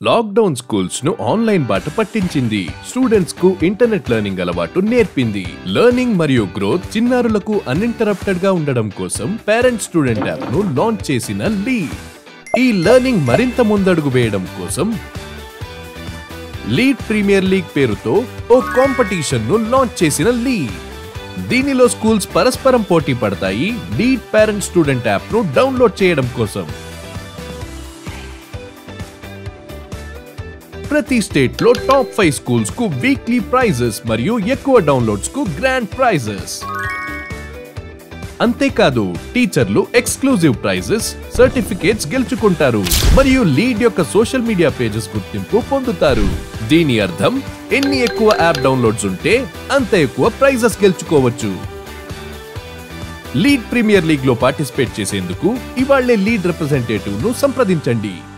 lockdown schools ను online బాట పట్టించింది స్టూడెంట్స్ కు ఇంటర్నెట్ లెర్నింగ్ అలవాటు నేర్పింది లెర్నింగ్ మరియు గ్రోత్ చిన్నారులకు అన్ఇంటరప్టెడ్ గా ఉండడం కోసం పేరెంట్ స్టూడెంట్ యాప్ ను లాంచ్ చేసిన లీ ఈ లెర్నింగ్ మరింత ముందడుగు వేయడం కోసం లీడ్ ప్రీమియర్ లీగ్ పేరుతో ఓ కాంపిటీషన్ ను లాంచ్ చేసిన లీ దీనిలో స్కూల్స్ పరస్పరం పోటీ పడతాయి లీడ్ పేరెంట్ స్టూడెంట్ యాప్ ను డౌన్లోడ్ చేయడం కోసం ప్రతి స్టేట్ లో టాప్ ఫైవ్ స్కూల్స్ కు వీక్లీ ప్రైజెస్ మరియు ఎక్కువ డౌన్లోడ్స్ కు గ్రాండ్ ప్రైజెస్ అంతేకాదు టీచర్లు ఎక్స్క్లూజివ్ ప్రైజెస్ సర్టిఫికేట్స్ గెలుచుకుంటారు మరియు లీడ్ యొక్క సోషల్ మీడియా పేజెస్ గుర్తింపు పొందుతారు దీని అర్థం ఎన్ని ఎక్కువ యాప్ డౌన్లోడ్స్ ఉంటే అంత ఎక్కువ ప్రైజెస్ గెలుచుకోవచ్చు లీడ్ ప్రీమియర్ లీగ్ లో పార్టిసిపేట్ చేసేందుకు ఇవాళ్లే లీడ్ రిప్రజెంటేటివ్ ను సంప్రదించండి